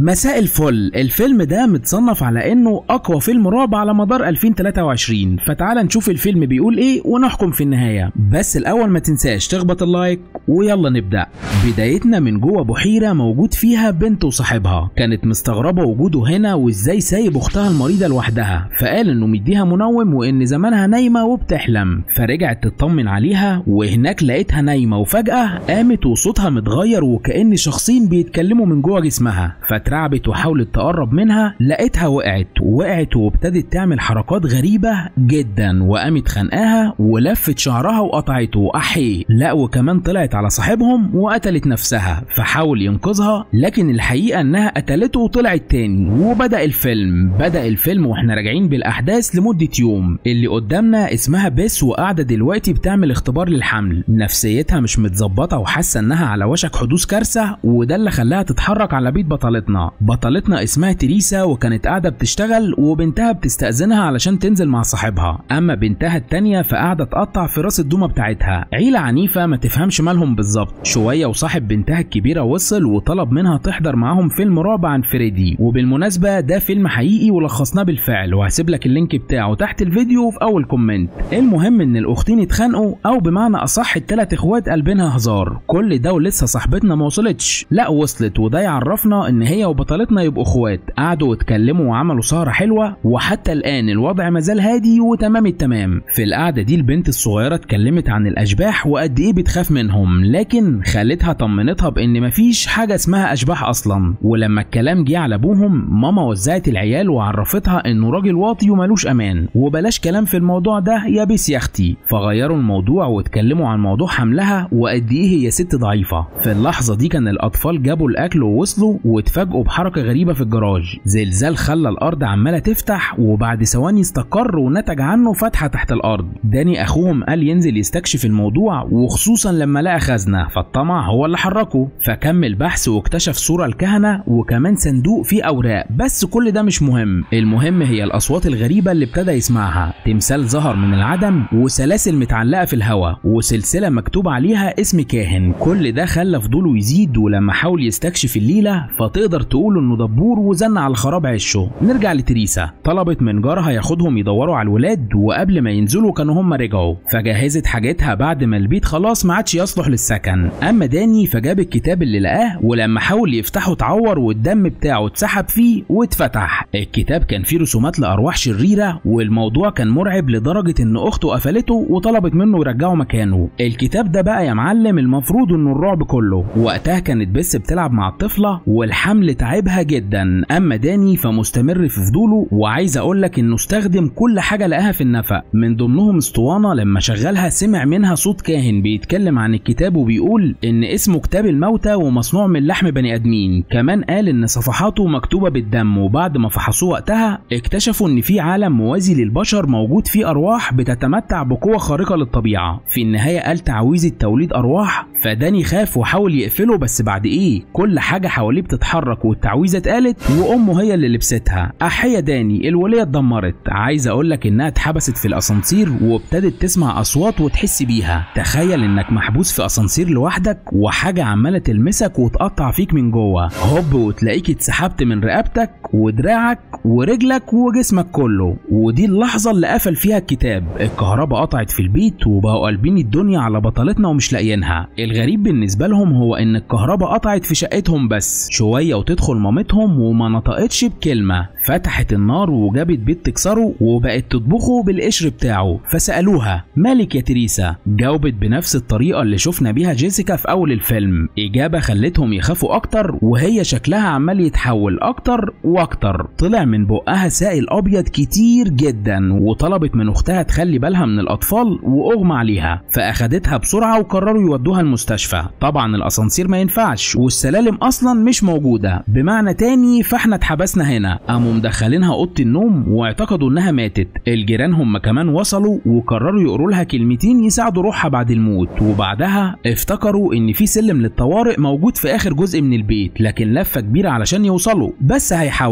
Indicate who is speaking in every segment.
Speaker 1: مساء الفل الفيلم ده متصنف على انه اقوى فيلم رعب على مدار 2023 فتعال نشوف الفيلم بيقول ايه ونحكم في النهاية بس الاول ما تنساش تخبط اللايك ويلا نبدأ بدايتنا من جوه بحيرة موجود فيها بنت وصاحبها كانت مستغربة وجوده هنا وازاي سايب اختها المريضة لوحدها فقال انه مديها منوم وان زمانها نايمة وبتحلم فرجعت تطمن عليها وهناك لقيتها نايمة وفجأة قامت وصوتها متغير وكأن شخصين بيتكلموا من جوه جسمها فترعبت وحاولت تقرب منها لقيتها وقعت وقعت وابتدت تعمل حركات غريبة جدا وقامت خانقاها ولفت شعرها وقطعته احي لا وكمان طلعت على صاحبهم وقتلت نفسها فحاول ينقذها لكن الحقيقة انها قتلته وطلعت تاني وبدأ الفيلم بدأ الفيلم واحنا راجعين بالاحداث لمدة يوم اللي قدامنا اسمها بيس وقاعدة دلوقتي بتعمل اختبار للحمل نفسيتها مش متظبطة وحاسة انها على وشك حدوث كارثة وده اللي خلاها تتحرك على بيت بطلتنا بطلتنا اسمها تريسا وكانت قاعدة بتشتغل وبنتها بتستأذنها علشان تنزل مع صاحبها اما بنتها التانية فقاعدة تقطع في راس الدومة بتاعتها عيلة عنيفة ما تفهمش مالهم بالظبط شوية وصاحب بنتها الكبيرة وصل وطلب منها تحضر معاهم فيلم رعب عن فريدي وبالمناسبة ده فيلم حقيقي ولخصناه بالفعل وهسيب لك اللينك بتاعه تحت الفيديو وفي اول كومنت المهم ان الاختين اتخانقوا او بمعنى اصح التلات اخوات قلبينها هزار كل ده ولسه صاحبتنا ما وصلتش لا وصلت وده يعرفنا ان هي وبطلتنا يبقوا اخوات قعدوا واتكلموا وعملوا سهرة حلوة وحتى الان الوضع مازال هادي وتمام التمام في القعدة دي البنت الصغيرة اتكلمت عن الاشباح وقد ايه بتخاف منهم لكن خالتها طمنتها بان مفيش حاجة اسمها اشباح اصلا ولما الكلام جه على ابوهم ماما وزعت العيال وعرفتها انه راجل واطي وملوش امان وبلاش كلام في الموضوع ده يا بيس يا اختي فغيروا الموضوع واتكلموا عن موضوع حملها وقد ايه هي ست ضعيفة في اللحظة دي كان الاطفال جابوا الاكل ووصلوا واتفاجئوا بحركة غريبة في الجراج زلزال خلى الارض عمالة تفتح وبعد ثواني استقر ونتج عنه فتحة تحت الارض داني اخوهم قال ينزل يستكشف الموضوع وخصوصا لما لقى خزنة فالطمع هو اللي حركه فكمل بحث واكتشف صورة الكهنة وكمان صندوق فيه اوراق بس كل ده مش مهم المهم هي الاصوات الغريبة اللي ابتدى يسمعها تمثال ظهر من العدم وسلاسل متعلقة في الهواء وسلسلة مكتوب عليها اسم كاهن كل ده خلى فضوله يزيد ولما حاول يستكشف الليلة فتقدر تقول انه دبور وزن على الخراب عشه نرجع لتريسا طلبت من جارها ياخدهم يدوروا على الولاد وقبل ما ينزلوا كانوا هم رجعوا فجهزت حاجتها بعد ما البيت خلاص ما عادش يصلح للسكن اما داني فجاب الكتاب اللي لقاه ولما حاول يفتحه اتعور والدم بتاعه اتسحب فيه واتفتح الكتاب كان فيه رسومات لارواح شريره والموضوع كان مرعب لدرجه ان اخته قفلته وطلبت منه يرجعه مكانه الكتاب ده بقى يا معلم المفروض انه الرعب كله وقتها كانت بس بتلعب مع الطفله والحمل تعبها جدا اما داني فمستمر في فضوله وعايز اقول لك انه استخدم كل حاجه لقاها في النفق من ضمنهم اسطوانه لما شغلها سمع منها صوت كاهن بيتكلم عن الكتاب وبيقول ان اسمه كتاب الموتى ومصنوع من لحم بني ادمين كمان قال ان صفحاته مكتوبه بالدم وبعد ما فحصوه وقتها اكتشفوا ان في عالم موازي للبشر موجود فيه ارواح بتتمتع بقوه خارقه للطبيعه في النهايه قال تعويذه توليد ارواح فداني خاف وحاول يقفله بس بعد ايه كل حاجه حواليه بتتحرك والتعويذه اتقالت وامه هي اللي لبستها احيا داني الوليه اتدمرت عايز اقول لك انها اتحبست في الاسانسير وابتدت تسمع اصوات وتحس بيها تخيل انك محبوس في اسانسير لوحدك وحاجه عماله تلمسك وتقطع فيك من جوه هوب وتلاقيك اتسحبت من رقبتك ودراعك ورجلك وجسمك كله ودي اللحظه اللي قفل فيها الكتاب الكهرباء قطعت في البيت وبقوا قلبين الدنيا على بطلتنا ومش لاقيينها الغريب بالنسبه لهم هو ان الكهرباء قطعت في شقتهم بس شويه وتدخل مامتهم وما نطقتش بكلمه فتحت النار وجابت بيت تكسره وبقت تطبخه بالقشر بتاعه فسالوها مالك يا تريسا جاوبت بنفس الطريقه اللي شفنا بيها جيسيكا في اول الفيلم اجابه خلتهم يخافوا اكتر وهي شكلها عمال يتحول اكتر واكتر طلع من بقها سائل ابيض كتير جدا وطلبت من اختها تخلي بالها من الاطفال واغمى عليها فاخدتها بسرعه وقرروا يودوها المستشفى طبعا الاسانسير ما ينفعش والسلالم اصلا مش موجوده بمعنى تاني فاحنا اتحبسنا هنا قاموا مدخلينها اوضه النوم واعتقدوا انها ماتت الجيران هم كمان وصلوا وقرروا يقروا لها كلمتين يساعدوا روحها بعد الموت وبعدها افتكروا ان في سلم للطوارئ موجود في اخر جزء من البيت لكن لفه كبيره علشان يوصلوا بس هيحاولوا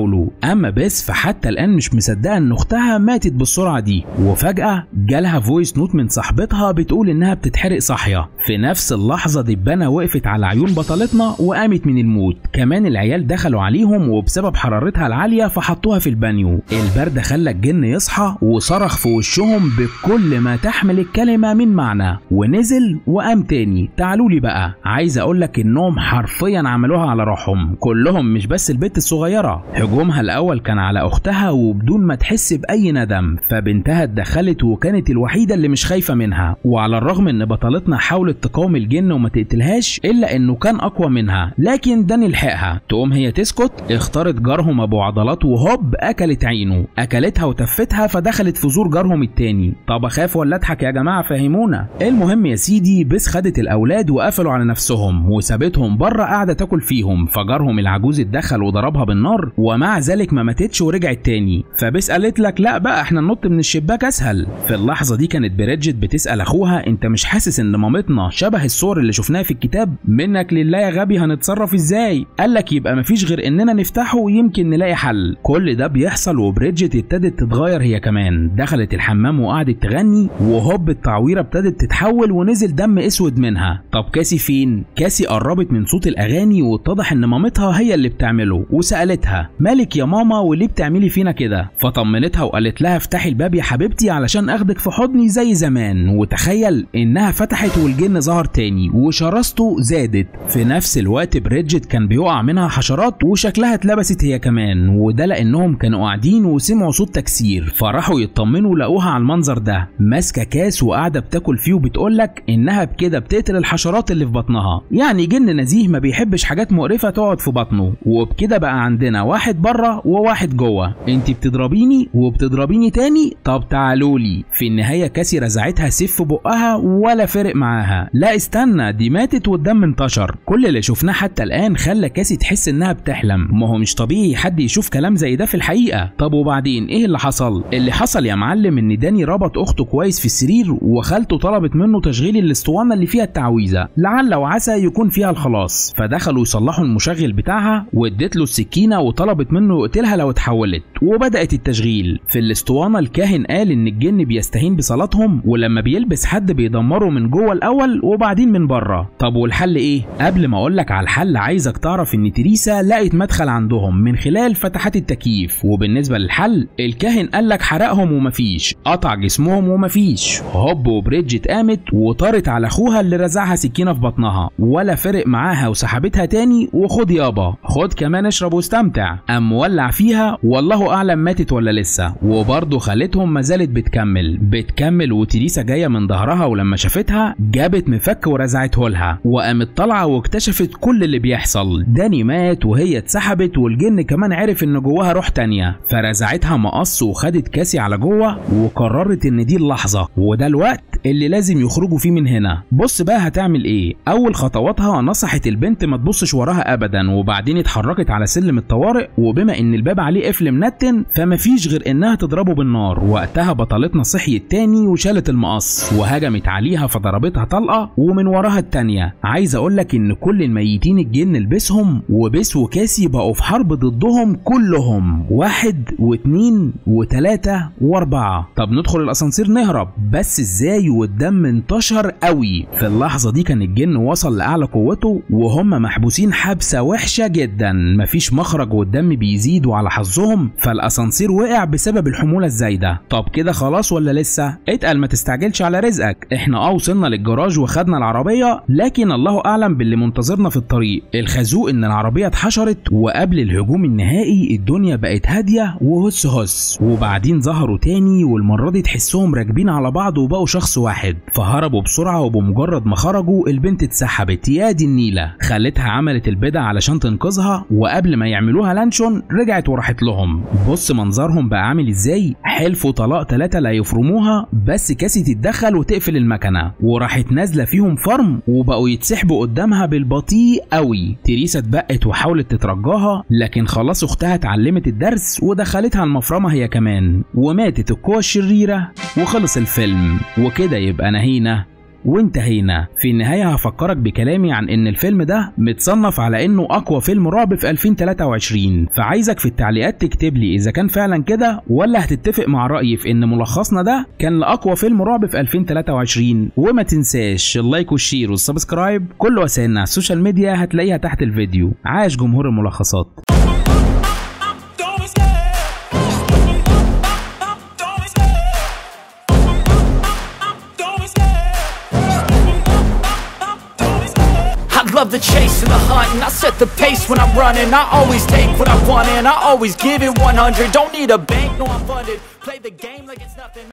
Speaker 1: يحاولوا اما بس فحتى الان مش مصدقه ان اختها ماتت بالسرعه دي وفجاه جالها فويس نوت من صاحبتها بتقول انها بتتحرق صاحيه في نفس اللحظه دبانه وقفت على عيون بطلتنا وقامت من الموت كمان العيال دخلوا عليهم وبسبب حرارتها العاليه فحطوها في البانيو البرد خلى الجن يصحى وصرخ في وشهم بكل ما تحمل الكلمه من معنى ونزل وقام تاني تعالوا لي بقى عايز اقول لك انهم حرفيا عملوها على روحهم كلهم مش بس البنت الصغيره هجومها الاول كان على اختها وبدون ما تحس باي ندم فبنتها اتدخلت وكانت الوحيده اللي مش خايفه منها وعلى الرغم ان بطلتنا حاولت تقاوم الجن وما تقتلهاش الا انه كان اقوى منها لكن داني لحقها تقوم هي تسكت اختارت جارهم ابو عضلات وهوب اكلت عينه اكلتها وتفتها فدخلت في زور جارهم التاني طب اخاف ولا اضحك يا جماعه فهمونا المهم يا سيدي بس خدت الاولاد وقفلوا على نفسهم وسابتهم بره قاعده تاكل فيهم فجارهم العجوز اتدخل وضربها بالنار ومع ذلك ما ماتتش ورجعت تاني فبس قالت لك لا بقى احنا ننط من الشباك اسهل في اللحظه دي كانت بريدجت بتسال اخوها انت مش حاسس ان مامتنا شبه الصور اللي شفناها في الكتاب منك لله يا غبي هنتصرف ازاي قال لك يبقى مفيش غير اننا نفتحه ويمكن نلاقي حل كل ده بيحصل وبريدجت ابتدت تتغير هي كمان دخلت الحمام وقعدت تغني وهوب التعويره ابتدت تتحول ونزل دم اسود منها طب كاسي فين كاسي قربت من صوت الاغاني واتضح ان مامتها هي اللي بتعمله وسالتها مالك يا ماما وليه بتعملي فينا كده فطمنتها وقالت لها افتحي الباب يا حبيبتي علشان اخدك في حضني زي زمان وتخيل انها فتحت والجن ظهر تاني وشراسته زادت في نفس الوقت بريدجت كان بيقع منها حشرات وشكلها اتلبست هي كمان وده لانهم كانوا قاعدين وسمعوا صوت تكسير فراحوا يطمنوا لقوها على المنظر ده ماسكه كاس وقاعده بتاكل فيه وبتقولك انها بكده بتقتل الحشرات اللي في بطنها يعني جن نزيه ما بيحبش حاجات مقرفه تقعد في بطنه وبكده بقى عندنا واحد بره وواحد جوه انت بتضربيني وبتضربيني تاني طب تعالوا لي في النهايه كاسي رزعتها سيف في بقها ولا فرق معاها لا استنى دي ماتت والدم انتشر كل اللي شفناه حتى الان خلى كاسي تحس انها بتحلم ما هو مش طبيعي حد يشوف كلام زي ده في الحقيقه طب وبعدين ايه اللي حصل اللي حصل يا معلم ان داني ربط اخته كويس في السرير وخالته طلبت منه تشغيل الاسطوانه اللي فيها التعويذه لعل وعسى يكون فيها الخلاص فدخلوا يصلحوا المشغل بتاعها وادت له السكينه وطلبت منه يقتلها لو اتحولت وبدات التشغيل في الاسطوانه الكاهن قال ان الجن بيستهين بصلاتهم ولما بيلبس حد بيدمره من جوه الاول وبعدين من بره طب والحل ايه قبل ما اقول لك على الحل عايزك تعرف ان تريسا لقت مدخل عندهم من خلال فتحات التكييف وبالنسبه للحل الكاهن قال لك حرقهم ومفيش قطع جسمهم ومفيش هوب وبريدجت قامت وطارت على اخوها اللي رزعها سكينه في بطنها ولا فرق معاها وسحبتها تاني وخد يابا خد كمان اشرب واستمتع قام مولع فيها والله اعلم ماتت ولا لسه وبرضه خالتهم ما زالت بتكمل بتكمل وتريسا جايه من ظهرها ولما شافتها جابت مفك ورزعته لها وقامت طالعه واكتشفت كل اللي بيحصل داني مات وهي اتسحبت والجن كمان عرف ان جواها روح تانية فرزعتها مقص وخدت كاسي على جوه وقررت ان دي اللحظه وده الوقت اللي لازم يخرجوا فيه من هنا بص بقى هتعمل ايه اول خطواتها نصحت البنت ما تبصش وراها ابدا وبعدين اتحركت على سلم الطوارئ وبما ان الباب عليه قفل منتن فمفيش غير انها تضربه بالنار وقتها بطلتنا صحيت تاني وشالت المقص وهجمت عليها فضربتها طلقه ومن وراها التانيه عايز اقولك ان كل الميتين الجن لبسهم وبس وكاسي بقوا في حرب ضدهم كلهم واحد واتنين وتلاته واربعه طب ندخل الاسانسير نهرب بس ازاي والدم انتشر قوي في اللحظه دي كان الجن وصل لاعلى قوته وهم محبوسين حبسه وحشه جدا مفيش مخرج والدم بيزيد وعلى حظهم فالاسانسير وقع بسبب الحموله الزايده طب كده خلاص ولا لسه اتقل ما تستعجلش على رزقك احنا اه وصلنا للجراج وخدنا العربيه لكن الله اعلم باللي منتظرنا في الطريق الخازوق ان العربيه اتحشرت وقبل الهجوم النهائي الدنيا بقت هاديه وهس هس وبعدين ظهروا تاني والمره دي تحسهم راكبين على بعض وبقوا شخص واحد فهربوا بسرعه وبمجرد ما خرجوا البنت اتسحبت يا دي النيله خالتها عملت البدع علشان تنقذها وقبل ما يعملوها لانشون رجعت وراحت لهم بص منظرهم بقى عامل ازاي حلفوا طلاق ثلاثه لا يفرموها بس كاسي تتدخل وتقفل المكنه وراحت نازله فيهم فرم وبقوا يتسحبوا قدامها بالبطيء قوي تريسا اتبقت وحاولت تترجاها لكن خلاص اختها اتعلمت الدرس ودخلتها المفرمه هي كمان وماتت القوى الشريره وخلص الفيلم وكده يبقى نهينا وانتهينا في النهايه هفكرك بكلامي عن ان الفيلم ده متصنف على انه اقوى فيلم رعب في 2023 فعايزك في التعليقات تكتب لي اذا كان فعلا كده ولا هتتفق مع رايي في ان ملخصنا ده كان لاقوى فيلم رعب في 2023 وما تنساش اللايك والشير والسبسكرايب كل وسائلنا على السوشيال ميديا هتلاقيها تحت الفيديو عاش جمهور الملخصات
Speaker 2: Don't be scared. Don't be scared. Don't be scared. Don't be scared.
Speaker 3: I love the chase and the hunt and I set the pace when I'm running I always take what I want and I always give it 100 Don't need a bank, no I'm funded Play the game like it's nothing